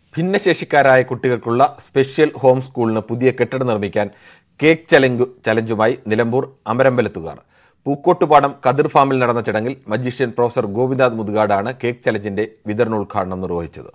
ഭിന്നശേഷിക്കാരായ കുട്ടികൾക്കുള്ള special home സ്കൂളിന് പുതിയ കെട്ടിടം നിർമ്മിക്കാൻ കേക്ക് ചലഞ്ചു ചലഞ്ചുമായി നിലമ്പൂർ അമരമ്പലത്തുകാർ പൂക്കോട്ടുപാടം കതിർ ഫാമിൽ നടന്ന ചടങ്ങിൽ മജീഷ്യൻ പ്രൊഫസർ ഗോപിനാഥ് മുതുകാടാണ് കേക്ക് ചലഞ്ചിന്റെ വിതരണോദ്ഘാടനം നിർവഹിച്ചത്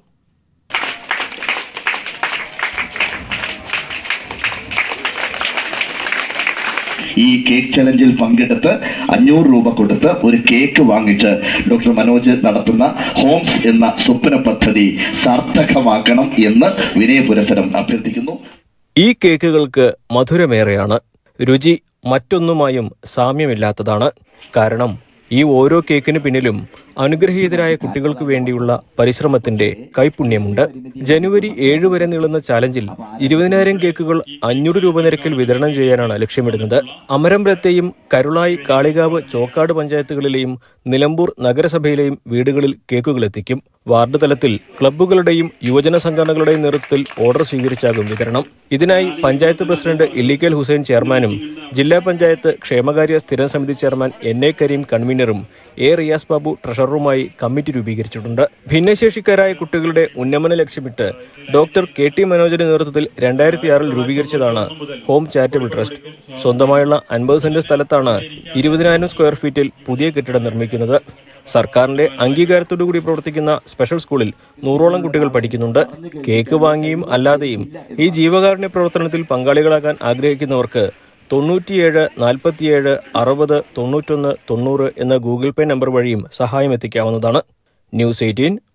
ഈ കേക്ക് ചലഞ്ചിൽ പങ്കെടുത്ത് അഞ്ഞൂറ് രൂപ കൊടുത്ത് ഒരു കേക്ക് വാങ്ങിച്ച് ഡോക്ടർ മനോജ് നടത്തുന്ന ഹോംസ് എന്ന സ്വപ്ന പദ്ധതി സാർത്ഥകമാക്കണം എന്ന് വിനയപുരസരം അഭ്യർത്ഥിക്കുന്നു ഈ കേക്കുകൾക്ക് മധുരമേറെയാണ് രുചി മറ്റൊന്നുമായും സാമ്യമില്ലാത്തതാണ് കാരണം ഈ ഓരോ കേക്കിന് പിന്നിലും അനുഗ്രഹീതരായ കുട്ടികൾക്ക് വേണ്ടിയുള്ള പരിശ്രമത്തിന്റെ കൈപുണ്യമുണ്ട് ജനുവരി ഏഴ് വരെ നീളുന്ന ചാലഞ്ചിൽ ഇരുപതിനായിരം കേക്കുകൾ അഞ്ഞൂറ് രൂപ നിരക്കിൽ വിതരണം ചെയ്യാനാണ് ലക്ഷ്യമിടുന്നത് അമരമ്പലത്തെയും കരുളായി കാളികാവ് ചോക്കാട് പഞ്ചായത്തുകളിലെയും നിലമ്പൂർ നഗരസഭയിലെയും വീടുകളിൽ കേക്കുകൾ എത്തിക്കും വാർഡ് തലത്തിൽ ക്ലബ്ബുകളുടെയും യുവജന സംഘടനകളുടെയും നേതൃത്വത്തിൽ ഓർഡർ സ്വീകരിച്ചാകും വിതരണം ഇതിനായി പഞ്ചായത്ത് പ്രസിഡന്റ് ഇല്ലിക്കൽ ഹുസൈൻ ചെയർമാനും ജില്ലാ പഞ്ചായത്ത് ക്ഷേമകാര്യ സ്ഥിരം സമിതി ചെയർമാൻ എൻ എ കരീം കൺവീനറും എ റിയാസ് ബാബു ട്രഷററുമായി കമ്മിറ്റി രൂപീകരിച്ചിട്ടുണ്ട് ഭിന്നശേഷിക്കാരായ കുട്ടികളുടെ ഉന്നമന ലക്ഷ്യമിട്ട് ഡോക്ടർ കെ ടി മനോജന്റെ നേതൃത്വത്തിൽ രണ്ടായിരത്തി ആറിൽ രൂപീകരിച്ചതാണ് ഹോം ചാരിറ്റബിൾ ട്രസ്റ്റ് സ്വന്തമായുള്ള അൻപത് സെന്റ് സ്ഥലത്താണ് ഇരുപതിനായിരം സ്ക്വയർ ഫീറ്റിൽ പുതിയ കെട്ടിടം നിർമ്മിക്കുന്നത് സർക്കാരിന്റെ അംഗീകാരത്തോടുകൂടി പ്രവർത്തിക്കുന്ന സ്പെഷ്യൽ സ്കൂളിൽ നൂറോളം കുട്ടികൾ പഠിക്കുന്നുണ്ട് കേക്ക് വാങ്ങിയും അല്ലാതെയും ഈ ജീവകാരുണ്യ പ്രവർത്തനത്തിൽ പങ്കാളികളാകാൻ ആഗ്രഹിക്കുന്നവർക്ക് തൊണ്ണൂറ്റിയേഴ് നാൽപ്പത്തിയേഴ് അറുപത് തൊണ്ണൂറ്റൊന്ന് തൊണ്ണൂറ് എന്ന ഗൂഗിൾ പേ നമ്പർ വഴിയും സഹായം എത്തിക്കാവുന്നതാണ് ന്യൂസ് എയ്റ്റീൻ